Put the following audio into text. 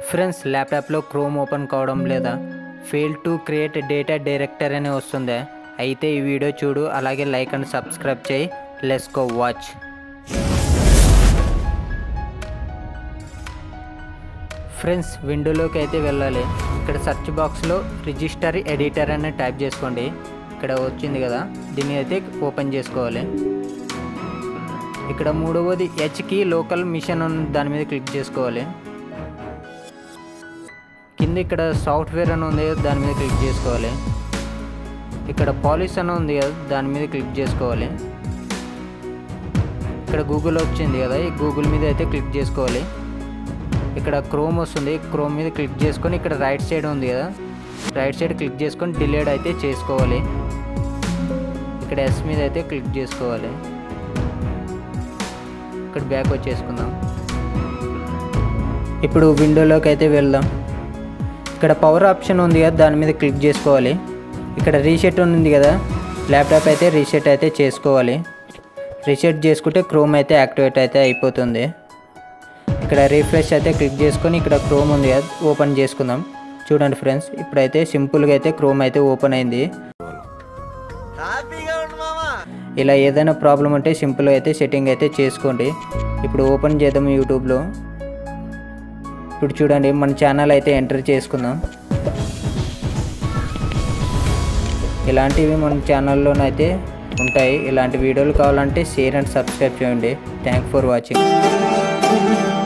friends ల్యాప్టాప్లో chrome open కావడం లేదా fail to create data director అని వస్తుంది అయితే ఈ వీడియో చూడు అలాగే లైక్ అండ్ సబ్స్క్రైబ్ చేయి లెట్స్ గో వాచ్ ఫ్రెండ్స్ విండోలోకి అయితే వెళ్ళాలి ఇక్కడ సెర్చ్ బాక్స్లో రిజిస్టర్ ఎడిటర్ అని టైప్ చేసుకోండి ఇక్కడ వచ్చింది కదా దీన్ని అయితే ఓపెన్ చేసుకోవాలి ఇక్కడ మూడవది హెచ్కి లోకల్ మిషన్ ఉన్న దాని మీద క్లిక్ చేసుకోవాలి కింద ఇక్కడ సాఫ్ట్వేర్ అని ఉంది కదా దాని మీద క్లిక్ చేసుకోవాలి ఇక్కడ పాలిస్ అని ఉంది కదా దాని మీద క్లిక్ చేసుకోవాలి ఇక్కడ గూగుల్ వచ్చింది కదా ఈ గూగుల్ మీద అయితే క్లిక్ చేసుకోవాలి ఇక్కడ క్రోమ్ వస్తుంది క్రోమ్ మీద క్లిక్ చేసుకొని ఇక్కడ రైట్ సైడ్ ఉంది కదా రైట్ సైడ్ క్లిక్ చేసుకొని డిలేట్ అయితే చేసుకోవాలి ఇక్కడ ఎస్ మీద అయితే క్లిక్ చేసుకోవాలి ఇక్కడ బ్యాక్ వచ్చేసుకుందాం ఇప్పుడు విండోలోకి అయితే వెళ్దాం ఇక్కడ పవర్ ఆప్షన్ ఉంది కదా దాని మీద క్లిక్ చేసుకోవాలి ఇక్కడ రీసెట్ ఉంది కదా ల్యాప్టాప్ అయితే రీసెట్ అయితే చేసుకోవాలి రీసెట్ చేసుకుంటే క్రోమ్ అయితే యాక్టివేట్ అయితే అయిపోతుంది ఇక్కడ రీఫ్రెష్ అయితే క్లిక్ చేసుకొని ఇక్కడ క్రోమ్ ఉంది కదా ఓపెన్ చేసుకుందాం చూడండి ఫ్రెండ్స్ ఇప్పుడైతే సింపుల్గా అయితే క్రోమ్ అయితే ఓపెన్ అయింది హ్యాపీగా ఉండు మామా ఇలా ఏదైనా ప్రాబ్లం ఉంటే సింపుల్గా అయితే సెట్టింగ్ అయితే చేసుకోండి ఇప్పుడు ఓపెన్ చేద్దాం యూట్యూబ్లో ఇప్పుడు చూడండి మన ఛానల్ అయితే ఎంటర్ చేసుకుందాం ఇలాంటివి మన ఛానల్లోనైతే ఉంటాయి ఇలాంటి వీడియోలు కావాలంటే షేర్ అండ్ సబ్స్క్రైబ్ చేయండి థ్యాంక్ ఫర్ వాచింగ్